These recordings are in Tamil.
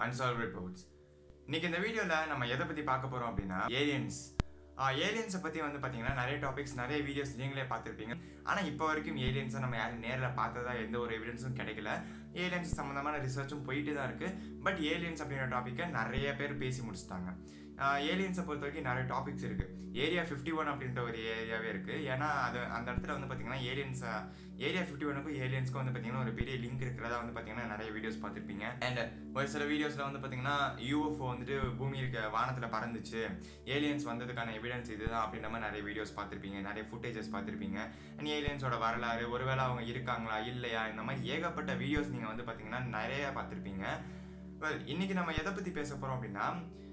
அன்சால்வ் ரிப்போர்ட்ஸ் இன்னைக்கு இந்த வீடியோவில் நம்ம எதை பற்றி பார்க்க போகிறோம் அப்படின்னா ஏலியன்ஸ் ஏலியன்ஸை பற்றி வந்து பார்த்தீங்கன்னா நிறைய டாபிக்ஸ் நிறைய வீடியோஸ் நீங்களே பார்த்துருப்பீங்க ஆனால் இப்போ வரைக்கும் ஏலியன்ஸை நம்ம யாரும் நேரில் பார்த்ததா எந்த ஒரு எவிடன்ஸும் கிடைக்கல ஏலியன்ஸ் சம்மந்தமான ரிசர்ச்சும் போயிட்டு தான் இருக்குது பட் ஏலியன்ஸ் அப்படின்ற டாப்பிக்கை நிறைய பேர் பேசி முடிச்சிட்டாங்க ஏலியன்ஸை பொறுத்த வரைக்கும் நிறைய டாபிக்ஸ் இருக்குது ஏரியா ஃபிஃப்டி ஒன் அப்படின்ற ஒரு ஏரியாவே இருக்குது ஏன்னா அது அந்த இடத்துல வந்து பார்த்தீங்கன்னா ஏலியன்ஸ் ஏரியா ஃபிஃப்டி ஒனுக்கும் ஏலியன்ஸ்க்கும் வந்து பார்த்தீங்கன்னா ஒரு பெரிய லிங்க் இருக்கிறதா வந்து பார்த்தீங்கன்னா நிறைய வீடியோஸ் பார்த்துருப்பீங்க அண்ட் ஒரு சில வீடியோஸில் வந்து பார்த்தீங்கன்னா யூஎஃப்ஓ வந்துட்டு பூமி இருக்க வானத்தில் பறந்துச்சு ஏலியன்ஸ் வந்ததுக்கான எவிடன்ஸ் இதுதான் அப்படின்ற மாதிரி நிறைய வீடியோஸ் பார்த்துருப்பீங்க நிறைய ஃபுட்டேஜஸ் பார்த்துருப்பீங்க அண்ட் ஏலியன்ஸோட வரலாறு ஒருவேளை அவங்க இருக்காங்களா இல்லையா இந்த மாதிரி ஏகப்பட்ட வீடியோஸ் நீங்கள் வந்து பார்த்தீங்கன்னா நிறைய பார்த்துருப்பீங்க வெல் இன்னைக்கு நம்ம எதை பற்றி பேச போகிறோம் அப்படின்னா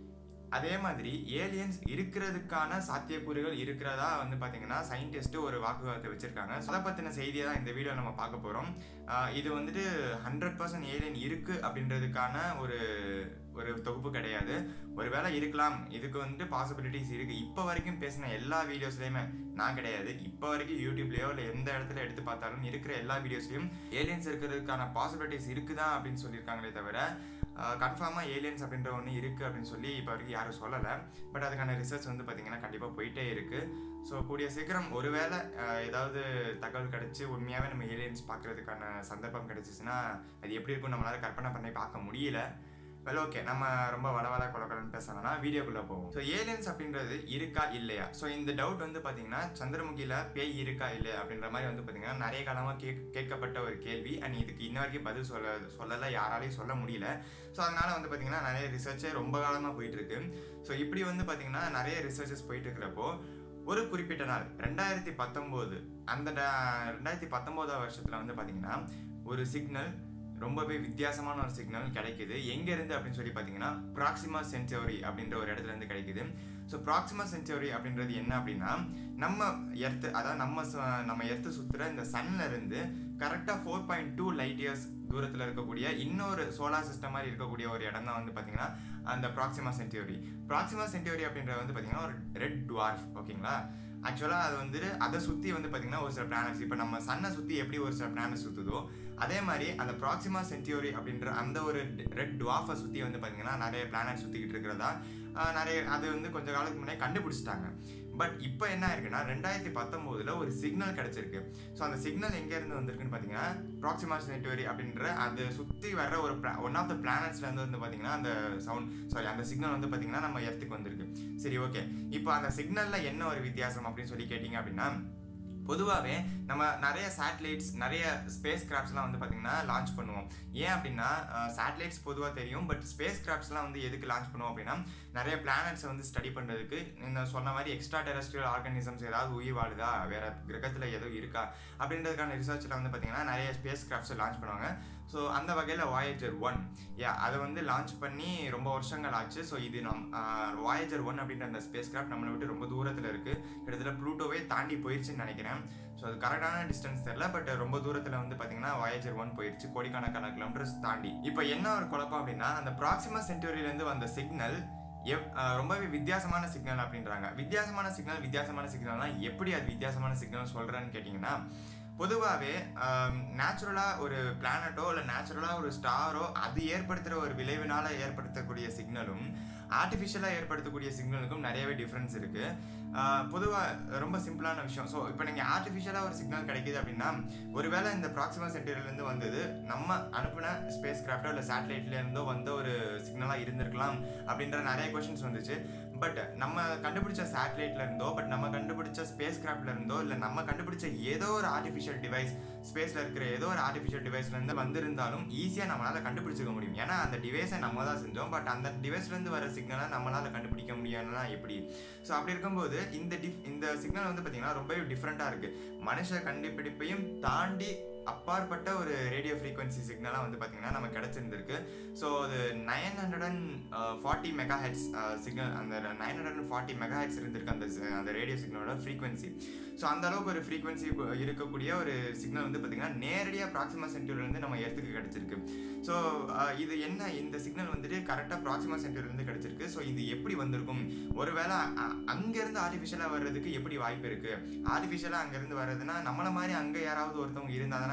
அதே மாதிரி ஏலியன்ஸ் இருக்கிறதுக்கான சாத்தியக்கூறுகள் இருக்கிறதா வந்து பார்த்தீங்கன்னா சயின்டிஸ்ட் ஒரு வாக்குவாதத்தை வச்சிருக்காங்க அதை பற்றின செய்தியை தான் இந்த வீடியோ நம்ம பார்க்க போகிறோம் இது வந்துட்டு ஹண்ட்ரட் பர்சன்ட் ஏலியன் இருக்கு அப்படின்றதுக்கான ஒரு ஒரு தொகுப்பு கிடையாது ஒருவேளை இருக்கலாம் இதுக்கு வந்துட்டு பாசிபிலிட்டிஸ் இருக்கு இப்போ வரைக்கும் பேசின எல்லா வீடியோஸ்லையுமே நான் கிடையாது இப்போ வரைக்கும் யூடியூப்லயோ இல்லை எந்த இடத்துல எடுத்து பார்த்தாலும் இருக்கிற எல்லா வீடியோஸ்லையும் ஏலியன்ஸ் இருக்கிறதுக்கான பாசிபிலிட்டிஸ் இருக்குதா அப்படின்னு சொல்லியிருக்காங்களே தவிர கன்ஃபார்மாக ஏலியன்ஸ் அப்படின்ற ஒன்று இருக்குது அப்படின்னு சொல்லி இப்போ வரைக்கும் யாரும் சொல்லலை பட் அதுக்கான ரிசர்ச் வந்து பார்த்திங்கன்னா கண்டிப்பாக போயிட்டே இருக்குது ஸோ கூடிய சீக்கிரம் ஒருவேளை ஏதாவது தகவல் கிடச்சி உண்மையாகவே நம்ம ஏலியன்ஸ் பார்க்குறதுக்கான சந்தர்ப்பம் கிடச்சிச்சின்னா அது எப்படி இருக்கும் நம்மளால் கற்பனை பண்ணி பார்க்க முடியல வெல் ஓகே நம்ம ரொம்ப வளவள குழக்கலன்னு பேசணும்னா வீடியோக்குள்ளே போவோம் ஸோ ஏலியன்ஸ் அப்படின்றது இருக்கா இல்லையா ஸோ இந்த டவுட் வந்து பார்த்தீங்கன்னா சந்திரமுகியில் பேய் இருக்கா இல்லையா அப்படின்ற மாதிரி வந்து பார்த்தீங்கன்னா நிறைய காலமாக கேக் கேட்கப்பட்ட ஒரு கேள்வி அண்ட் இதுக்கு இன்ன வரைக்கும் பதில் சொல்ல சொல்லலை யாராலையும் சொல்ல முடியல ஸோ அதனால் வந்து பார்த்தீங்கன்னா நிறைய ரிசர்ச்சே ரொம்ப காலமாக போயிட்டு இருக்கு ஸோ இப்படி வந்து பார்த்தீங்கன்னா நிறைய ரிசர்ச்சஸ் போயிட்டு இருக்கிறப்போ ஒரு குறிப்பிட்ட நாள் ரெண்டாயிரத்தி பத்தொம்போது அந்த ரெண்டாயிரத்தி பத்தொம்போதாம் வருஷத்தில் வந்து பார்த்தீங்கன்னா ஒரு சிக்னல் ரொம்பவே வித்தியாசமான ஒரு சிக்னல் கிடைக்குது எங்கேருந்து அப்படின்னு சொல்லி பார்த்தீங்கன்னா ப்ராக்சிமா சென்ச்சுரி அப்படின்ற ஒரு இடத்துல இருந்து கிடைக்குது ஸோ ப்ராக்சிமா சென்ச்சுரி அப்படின்றது என்ன அப்படின்னா நம்ம எர்த்து அதாவது நம்ம நம்ம எர்த்து சுற்றுற இந்த சன்ல இருந்து கரெக்டாக four point two light years தூரத்தில் இருக்கக்கூடிய இன்னொரு சோலார் சிஸ்டம் மாதிரி இருக்கக்கூடிய ஒரு இடம் தான் வந்து பார்த்தீங்கன்னா அந்த ப்ராக்சிமா சென்ச்சுரி ப்ராக்சிமா சென்ச்சுரி அப்படின்றது வந்து பார்த்தீங்கன்னா ஒரு ரெட் டுவார்ஃப் ஓகேங்களா ஆக்சுவலாக அது வந்துட்டு அதை சுற்றி வந்து பார்த்தீங்கன்னா ஒரு சில பிளானட்ஸ் இப்போ நம்ம சன்னை சுற்றி எப்படி ஒரு சில பிளானட் சுற்றுதோ அதே மாதிரி அந்த ப்ராக்சிமா சென்ச்சுரி அப்படின்ற அந்த ஒரு ரெட் டுவாஃபை சுற்றி வந்து பார்த்தீங்கன்னா நிறைய பிளானட் சுற்றிக்கிட்டு இருக்கிறதா நிறைய அது வந்து கொஞ்ச காலத்துக்கு முன்னாடி கண்டுபிடிச்சிட்டாங்க பட் இப்போ என்ன இருக்குன்னா ரெண்டாயிரத்தி பத்தொம்போதில் ஒரு சிக்னல் கிடச்சிருக்கு ஸோ அந்த சிக்னல் எங்கேருந்து வந்திருக்குன்னு பார்த்தீங்கன்னா ப்ராக்சிமா சென்ச்சுரி அப்படின்ற அது சுற்றி வர்ற ஒரு ஒன் ஆஃப் த பிளானட்ஸ்லேருந்து வந்து பார்த்தீங்கன்னா அந்த சவுண்ட் சாரி அந்த சிக்னல் வந்து பார்த்தீங்கன்னா நம்ம எர்த்துக்கு வந்திருக்கு சரி ஓகே இப்போ அந்த சிக்னலில் என்ன ஒரு வித்தியாசம் அப்படின்னு சொல்லி கேட்டிங்க அப்படின்னா பொதுவாகவே நம்ம நிறைய சேட்டலைட்ஸ் நிறைய ஸ்பேஸ் கிராஃப்ட்ஸ்லாம் வந்து பார்த்திங்கன்னா லான்ச் பண்ணுவோம் ஏன் அப்படின்னா சேட்டலைட்ஸ் பொதுவாக தெரியும் பட் ஸ்பேஸ் கிராஃப்ட்ஸ்லாம் வந்து எதுக்கு லான்ச் பண்ணுவோம் அப்படின்னா நிறைய பிளானட்ஸை வந்து ஸ்டடி பண்ணுறதுக்கு இந்த சொன்ன மாதிரி எக்ஸ்ட்ரா டெரஸ்ட்ரியல் ஆர்கானிசம்ஸ் ஏதாவது உயிர் வாழுதா வேறு கிரகத்தில் எதுவும் இருக்கா அப்படின்றதுக்கான ரிசர்ச்சில் வந்து பார்த்திங்கன்னா நிறைய ஸ்பேஸ் கிராஃப்ட்ஸை லான்ச் பண்ணுவாங்க ஸோ அந்த வகையில் வாயேஜர் ஒன் யா அதை வந்து லான்ச் பண்ணி ரொம்ப வருஷங்கள் ஆச்சு ஸோ இது நம் வாயேஜர் ஒன் அப்படின்ற அந்த ஸ்பேஸ் கிராஃப்ட் நம்மளை விட்டு ரொம்ப தூரத்தில் இருக்குது கிட்டத்தட்ட ப்ளூட்டோவே தாண்டி போயிடுச்சுன்னு நினைக்கிறேன் ஸோ அது கரெக்டான டிஸ்டன்ஸ் தெரில பட் ரொம்ப தூரத்தில் வந்து பார்த்தீங்கன்னா வாயேஜர் ஒன் போயிடுச்சு கோடிக்கணக்கான கிலோமீட்டர்ஸ் தாண்டி இப்போ என்ன ஒரு குழப்பம் அப்படின்னா அந்த ப்ராக்சிமா சென்ச்சுரியிலேருந்து வந்த சிக்னல் எவ் ரொம்பவே வித்தியாசமான சிக்னல் அப்படின்றாங்க வித்தியாசமான சிக்னல் வித்தியாசமான சிக்னல்னா எப்படி அது வித்தியாசமான சிக்னல் சொல்கிறேன்னு கேட்டிங்கன்னா பொதுவாகவே நேச்சுரலாக ஒரு பிளானட்டோ இல்லை நேச்சுரலாக ஒரு ஸ்டாரோ அது ஏற்படுத்துகிற ஒரு விளைவினால் ஏற்படுத்தக்கூடிய சிக்னலும் ஆர்டிஃபிஷியலாக ஏற்படுத்தக்கூடிய சிக்னலுக்கும் நிறையவே டிஃப்ரென்ஸ் இருக்குது பொதுவாக ரொம்ப சிம்பிளான விஷயம் ஸோ இப்போ நீங்கள் ஆர்டிஃபிஷியலாக ஒரு சிக்னல் கிடைக்குது அப்படின்னா ஒருவேளை இந்த ப்ராக்சிமா சென்டர்லேருந்து வந்தது நம்ம அனுப்பின ஸ்பேஸ் கிராஃப்டோ இல்லை சேட்டலைட்லேருந்தோ வந்த ஒரு சிக்னலாக இருந்திருக்கலாம் அப்படின்ற நிறைய கொஷின்ஸ் வந்துச்சு பட் நம்ம கண்டுபிடிச்ச சேட்டலைட்ல இருந்தோ பட் நம்ம கண்டுபிடிச்ச ஸ்பேஸ் கிராஃப்ட்ல இருந்தோ இல்லை நம்ம கண்டுபிடிச்ச ஏதோ ஒரு ஆர்டிஃபிஷியல் டிவைஸ் ஸ்பேஸ்ல இருக்கிற ஏதோ ஒரு ஆர்டிஃபிஷியல் டிவைஸ்ல இருந்து வந்திருந்தாலும் ஈஸியாக நம்மளால கண்டுபிடிச்சிக்க முடியும் ஏன்னா அந்த டிவைஸை நம்ம தான் செஞ்சோம் பட் அந்த டிவைஸ்ல இருந்து வர சிக்னலை நம்மளால கண்டுபிடிக்க முடியும்னா எப்படி ஸோ அப்படி இருக்கும்போது இந்த டிஃப் இந்த சிக்னல் வந்து பார்த்தீங்கன்னா ரொம்பவே டிஃப்ரெண்ட்டாக இருக்கு மனுஷ கண்டுபிடிப்பையும் தாண்டி அப்பாற்பட்ட ஒரு ரேடியோ ஃப்ரீக்வன்சி சிக்னலாக வந்து பார்த்தீங்கன்னா நமக்கு கிடச்சிருந்துருக்கு ஸோ அது nine hundred and forty megahertz signal அந்த nine hundred and forty megahertz இருந்திருக்கு அந்த அந்த ரேடியோ சிக்னலோட ஃப்ரீக்வன்சி ஸோ அந்த அளவுக்கு ஒரு ஃப்ரீக்வன்சி இருக்கக்கூடிய ஒரு சிக்னல் வந்து பார்த்தீங்கன்னா நேரடியாக ப்ராக்சிமா சென்டர்லேருந்து நம்ம இடத்துக்கு கிடச்சிருக்கு ஸோ இது என்ன இந்த சிக்னல் வந்துட்டு கரெக்டாக ப்ராக்சிமா சென்டர்லேருந்து கிடச்சிருக்கு ஸோ இது எப்படி வந்திருக்கும் ஒருவேளை அங்கேருந்து ஆர்டிஃபிஷியலாக வர்றதுக்கு எப்படி வாய்ப்பு இருக்குது ஆர்டிஃபிஷியலாக அங்கேருந்து வர்றதுன்னா நம்மளை மாதிரி அங்கே யாராவது ஒருத்தவங்க இருந்தால் தானே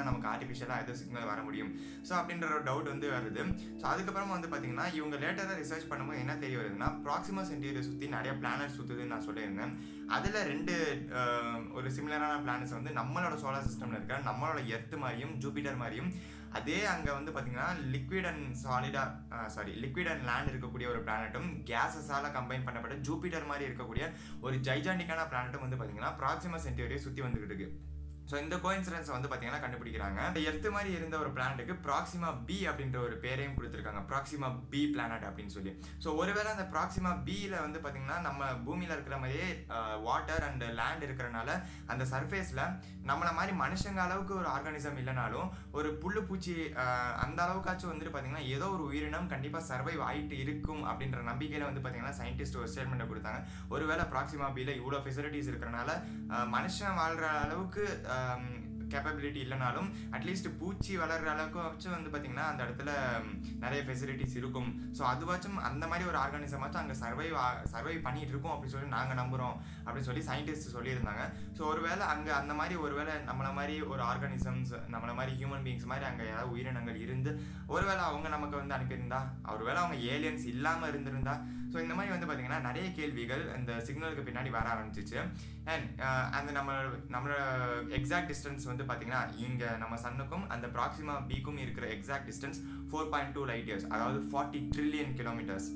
தான் நமக்கு ஆர்டிஃபிஷியலாக எதுவும் சிக்னல் வர முடியும் ஸோ அப்படின்ற ஒரு டவுட் வந்து வருது ஸோ அதுக்கப்புறமா வந்து பார்த்தீங்கன்னா இவங்க லேட்டராக ரிசர்ச் பண்ணும்போது என்ன தெரிய வருதுன்னா ப்ராக்சிமா சென்டியூரை சுற்றி நிறைய பிளானட் சுற்றுதுன்னு நான் சொல்லியிருந்தேன் அதில் ரெண்டு ஆஹ், ஒரு சிமிலரான பிளானட்ஸ் வந்து நம்மளோட சோலார் சிஸ்டமில் இருக்கிற நம்மளோட எர்த் மாதிரியும் ஜூபிட்டர் மாதிரியும் அதே அங்கே வந்து பார்த்தீங்கன்னா லிக்விட் அண்ட் சாலிடா சாரி லிக்விட் அண்ட் லேண்ட் இருக்கக்கூடிய ஒரு பிளானட்டும் கேஸஸால் கம்பைன் பண்ணப்பட்ட ஜூபிட்டர் மாதிரி இருக்கக்கூடிய ஒரு ஜைஜாண்டிக்கான பிளானட்டும் வந்து பார்த்தீங்கன்னா ப்ராக்சிமா சென்டியூரியை சுற்றி வந்துகிட்டு இருக்கு ஸோ இந்த கோயின்சிடன்ஸ் வந்து பார்த்தீங்கன்னா கண்டுபிடிக்கிறாங்க இந்த எர்த்து மாதிரி இருந்த ஒரு பிளானட்டுக்கு ப்ராக்சிமா பி அப்படின்ற ஒரு பேரையும் கொடுத்துருக்காங்க ப்ராக்சிமா பி பிளானட் அப்படின்னு சொல்லி ஸோ ஒருவேளை அந்த ப்ராக்சிமா பியில் வந்து பார்த்தீங்கன்னா நம்ம பூமியில் இருக்கிற மாதிரியே வாட்டர் அண்ட் லேண்ட் இருக்கிறனால அந்த சர்ஃபேஸில் நம்மளை மாதிரி மனுஷங்க அளவுக்கு ஒரு ஆர்கானிசம் இல்லைனாலும் ஒரு புல்லு பூச்சி ஆஹ், அந்த அளவுக்காச்சும் வந்துட்டு பார்த்தீங்கன்னா ஏதோ ஒரு உயிரினம் கண்டிப்பாக சர்வைவ் ஆகிட்டு இருக்கும் அப்படின்ற நம்பிக்கையில் வந்து பார்த்தீங்கன்னா சயின்டிஸ்ட் ஒரு ஸ்டேட்மெண்ட்டை கொடுத்தாங்க ஒருவேளை ப்ராக்சிமா பியில் இவ்வளோ ஃபெசிலிட்டிஸ் இருக்கிறனால ஆஹ், மனுஷன் வாழ்கிற அளவுக்கு கேப்பபிலிட்டி இல்லைனாலும் அட்லீஸ்ட் பூச்சி வளர்கிற அளவுக்கு வச்சு வந்து பார்த்தீங்கன்னா அந்த இடத்துல ம், நிறைய ஃபெசிலிட்டிஸ் இருக்கும் ஸோ அதுவாச்சும் அந்த மாதிரி ஒரு ஆர்கானிசமாச்சும் அங்கே சர்வைவ் சர்வைவ் பண்ணிட்டு இருக்கோம் அப்படின்னு சொல்லி நாங்கள் நம்புகிறோம் அப்படின்னு சொல்லி சயின்டிஸ்ட் சொல்லியிருந்தாங்க ஸோ ஒருவேளை அங்கே அந்த மாதிரி ஒருவேளை நம்மள மாதிரி ஒரு ஆர்கானிசம்ஸ் நம்மள மாதிரி ஹியூமன் பீங்ஸ் மாதிரி அங்கே ஏதாவது உயிரினங்கள் இருந்து ஒருவேளை அவங்க நமக்கு வந்து அனுப்பியிருந்தா ஒருவேளை அவங்க ஏலியன்ஸ் இல்லாமல் இருந்திருந்தா ஸோ இந்த மாதிரி வந்து பார்த்தீங்கன்னா நிறைய கேள்விகள் இந்த சிக்னலுக்கு பின்னாடி வர ஆரம்பிச்சிச்சு அண்ட் அந்த நம்ம நம்மளோட எக்ஸாக்ட் டிஸ்டன்ஸ் வந்து பார்த்தீங்கன்னா இங்கே நம்ம சன்னுக்கும் அந்த ப்ராக்சிமா பிக்கும் இருக்கிற exact distance four point two light years அதாவது forty trillion kilometres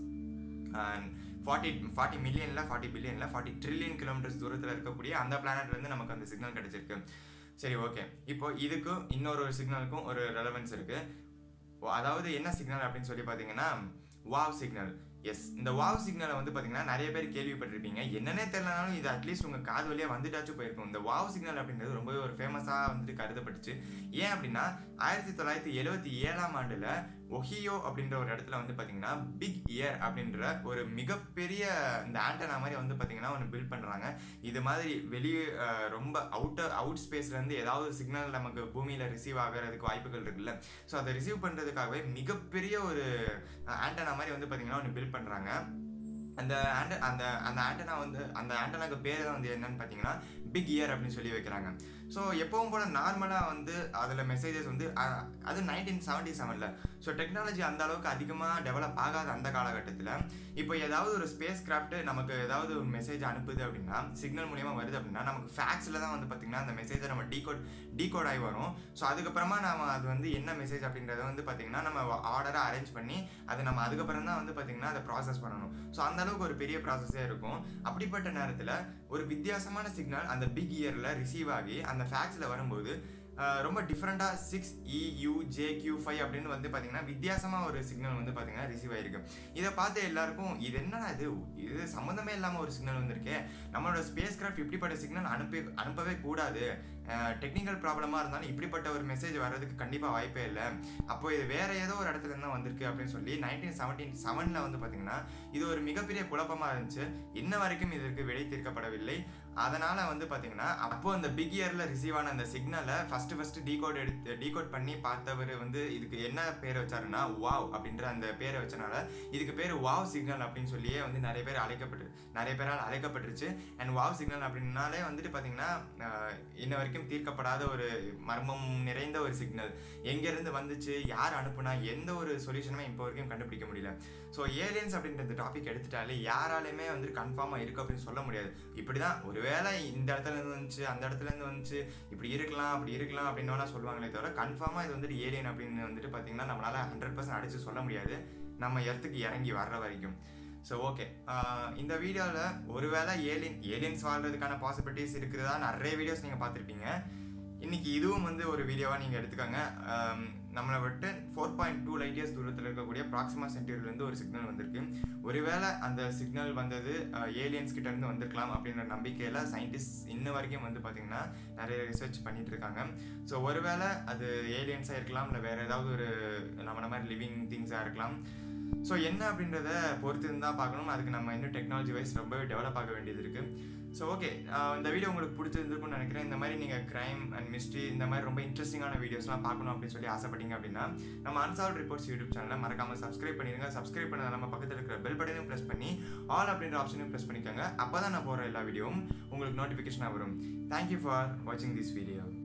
forty forty மில்லியனில் ஃபார்ட்டி பில்லியனில் ஃபார்ட்டி ட்ரில்லியன் கிலோமீட்டர்ஸ் தூரத்தில் இருக்கக்கூடிய அந்த பிளானட்லேருந்து நமக்கு அந்த சிக்னல் கிடைச்சிருக்கு சரி ஓகே இப்போ இதுக்கும் இன்னொரு ஒரு சிக்னலுக்கும் ஒரு ரெலவென்ஸ் இருக்குது அதாவது என்ன சிக்னல் அப்படின்னு சொல்லி பார்த்தீங்கன்னா வாவ் சிக்னல் எஸ் இந்த வாவ் சிக்னலை வந்து பார்த்தீங்கன்னா நிறைய பேர் கேள்விப்பட்டிருப்பீங்க என்னன்னே தெரியலனாலும் இது அட்லீஸ்ட் உங்கள் காது வழியாக வந்துட்டாச்சும் போயிருக்கும் இந்த வாவ் சிக்னல் அப்படின்றது ரொம்பவே ஒரு ஃபேமஸாக வந்துட்டு கருதப்பட்டுச்சு ஏன் அப்படின்னா ஆயிரத்தி தொள்ளாயிரத்தி எழுபத்தி ஏழாம் ஆண்டில் ஒஹியோ அப்படின்ற ஒரு இடத்துல வந்து பார்த்தீங்கன்னா பிக் இயர் அப்படின்ற ஒரு மிகப்பெரிய இந்த ஆண்டனா மாதிரி வந்து பார்த்தீங்கன்னா ஒன்று பில்ட் பண்ணுறாங்க இது மாதிரி வெளியே அஹ், ரொம்ப அவுட்டர் அவுட் ஸ்பேஸ்லேருந்து ஏதாவது சிக்னல் நமக்கு பூமியில் ரிசீவ் ஆகிறதுக்கு வாய்ப்புகள் இருக்குல்ல ஸோ அதை ரிசீவ் பண்ணுறதுக்காகவே மிகப்பெரிய ஒரு ஆண்டனா மாதிரி வந்து பார்த்தீங்கன்னா ஒன்று பில்ட் பண்ணுறாங்க அந்த ஆண்ட அந்த அந்த ஆண்டனா வந்து அந்த ஆண்டனாக்கு பேர் தான் வந்து என்னன்னு பார்த்தீங்கன்னா பிக் இயர் அப்படின்னு சொல்லி வைக்கிறாங்க ஸோ எப்பவும் போல நார்மலாக வந்து அதில் மெசேஜஸ் வந்து அ- அது நைன்டீன் செவன்டி செவனில் ஸோ டெக்னாலஜி அந்த அளவுக்கு அதிகமாக டெவலப் ஆகாத அந்த காலகட்டத்தில் இப்போ ஏதாவது ஒரு ஸ்பேஸ் கிராஃப்ட் நமக்கு ஏதாவது ஒரு மெசேஜ் அனுப்புது அப்படின்னா சிக்னல் மூலியமாக வருது அப்படின்னா நமக்கு ஃபேக்ஸில் தான் வந்து பார்த்திங்கன்னா அந்த மெசேஜை நம்ம டீகோட் டீகோட் ஆகி வரும் ஸோ அதுக்கப்புறமா நம்ம அது வந்து என்ன மெசேஜ் அப்படின்றத வந்து பார்த்திங்கன்னா நம்ம ஆர்டரை அரேஞ்ச் பண்ணி அதை நம்ம அதுக்கப்புறம் தான் வந்து பார்த்திங்கன்னா அதை ப்ராசஸ் பண்ணணும் ஸோ அந்த அளவுக்கு ஒரு பெரிய ப்ராசஸே இருக்கும் அப்படிப்பட்ட நேரத்தில் ஒரு வித்தியாசமான சிக்னல் அந்த பிக் இயரில் ரிசீவ் ஆகி அந்த ஃபேக்ஸில் வரும்போது ஆஹ், ரொம்ப டிஃப்ரெண்ட்டாக six E J Q five அப்படின்னு வந்து பார்த்தீங்கன்னா வித்தியாசமாக ஒரு சிக்னல் வந்து பார்த்தீங்கன்னா ரிசீவ் ஆயிருக்கு இதை பார்த்து எல்லாருக்கும் இது என்னடா இது இது சம்மந்தமே இல்லாமல் ஒரு சிக்னல் வந்திருக்கே நம்மளோட ஸ்பேஸ் கிராஃப்ட் இப்படிப்பட்ட சிக்னல் அனுப்பி அனுப்பவே கூடாது டெக்னிக்கல் ப்ராப்ளமாக இருந்தாலும் இப்படிப்பட்ட ஒரு மெசேஜ் வர்றதுக்கு கண்டிப்பாக வாய்ப்பே இல்லை அப்போ இது வேற ஏதோ ஒரு இடத்துல இருந்து தான் வந்திருக்கு அப்படின்னு சொல்லி நைன்டீன் செவன்டீன் செவனில் வந்து பார்த்தீங்கன்னா இது ஒரு மிகப்பெரிய குழப்பமாக இருந்துச்சு இன்ன வரைக்கும் இதற்கு விடை தீர்க்கப்படவில்லை அதனால வந்து பார்த்தீங்கன்னா அப்போ அந்த பிக் இயரில் ரிசீவ் ஆன அந்த சிக்னலை ஃபர்ஸ்ட் ஃபர்ஸ்ட் டீகோட் எடுத்து டீகோட் பண்ணி பார்த்தவர் வந்து இதுக்கு என்ன பேர் வச்சாருன்னா வாவ் அப்படின்ற அந்த பேரை வச்சனால இதுக்கு பேர் வாவ் சிக்னல் அப்படின்னு சொல்லியே வந்து நிறைய பேர் அழைக்கப்பட்டு நிறைய பேரால் அழைக்கப்பட்டுருச்சு அண்ட் வாவ் சிக்னல் அப்படின்னாலே வந்துட்டு பார்த்தீங்கன்னா ஆஹ், இன்ன வரைக்கும் தீர்க்கப்படாத ஒரு மர்மம் நிறைந்த ஒரு சிக்னல் எங்கேருந்து வந்துச்சு யார் அனுப்புனா எந்த ஒரு சொல்யூஷனுமே இப்போ வரைக்கும் கண்டுபிடிக்க முடியல ஸோ ஏலியன்ஸ் அப்படின்ற இந்த டாபிக் எடுத்துட்டாலே யாராலையுமே வந்து கன்ஃபார்மாக இருக்கு அப்படின்னு சொல்ல முடியாது இப்படி தான் ஒருவேளை இந்த இடத்துல இருந்து வந்துச்சு அந்த இடத்துல இருந்து வந்துச்சு இப்படி இருக்கலாம் அப்படி இருக்கலாம் அப்படின்னு வேணா சொல்லுவாங்களே தவிர கன்ஃபார்மாக இது வந்துட்டு ஏலியன் அப்படின்னு வந்துட்டு பார்த்தீங்கன்னா நம்மளால ஹண்ட்ரட் பர்சன்ட் அடிச்சு சொல்ல முடியாது நம்ம இடத்துக்கு இறங்கி வர்ற வரைக்கும் ஸோ ஓகே இந்த வீடியோவில் ஒருவேளை ஏலியன் ஏலியன்ஸ் வாழ்றதுக்கான பாசிபிலிட்டிஸ் இருக்கிறதா நிறைய வீடியோஸ் நீங்கள் பார்த்துருப்பீங்க இன்னைக்கு இதுவும் வந்து ஒரு வீடியோவாக நீங்கள் எடுத்துக்கோங்க ஆம், நம்மளை விட்டு four point two light years தூரத்தில் இருக்கக்கூடிய ப்ராக்சிமா சென்டூரிலேருந்து ஒரு சிக்னல் வந்திருக்கு ஒருவேளை அந்த சிக்னல் வந்தது ஏலியன்ஸ் கிட்ட இருந்து வந்திருக்கலாம் அப்படின்ற நம்பிக்கையில் சயின்டிஸ்ட் இன்ன வரைக்கும் வந்து பார்த்தீங்கன்னா நிறைய ரிசர்ச் பண்ணிட்டு இருக்காங்க ஸோ ஒருவேளை அது ஏலியன்ஸாக இருக்கலாம் இல்லை வேற ஏதாவது ஒரு நம்மள மாதிரி லிவிங் திங்ஸாக இருக்கலாம் ஸோ என்ன அப்படின்றத பொறுத்து இருந்தால் பார்க்கணும் அதுக்கு நம்ம இன்னும் டெக்னாலஜி வைஸ் ரொம்பவே டெவலப் ஆக வேண்டியது இருக்குது ஸோ ஓகே இந்த வீடியோ உங்களுக்கு பிடிச்சிருந்துருக்கும்னு நினைக்கிறேன் இந்த மாதிரி நீங்கள் க்ரைம் அண்ட் மிஸ்ட்ரி இந்த மாதிரி ரொம்ப இன்ட்ரெஸ்டிங்கான வீடியோஸ்லாம் பார்க்கணும் அப்படின்னு சொல்லி ஆசைப்பட்டீங்க அப்படின்னா நம்ம அன்சால்வ் ரிப்போர்ட்ஸ் யூடியூப் சேனலை மறக்காம சப்ஸ்கிரைப் பண்ணிடுங்க சப்ஸ்கிரைப் பண்ண நம்ம பக்கத்தில் இருக்கிற பெல் பட்டனையும் ப்ரெஸ் பண்ணி ஆல் அப்படின்ற ஆப்ஷனையும் ப்ரெஸ் பண்ணிக்கோங்க அப்போ தான் நான் போகிற எல்லா வீடியோவும் உங்களுக்கு நோட்டிஃபிகேஷனாக வரும் தேங்க்யூ ஃபார் வாட்சிங் திஸ் வீடியோ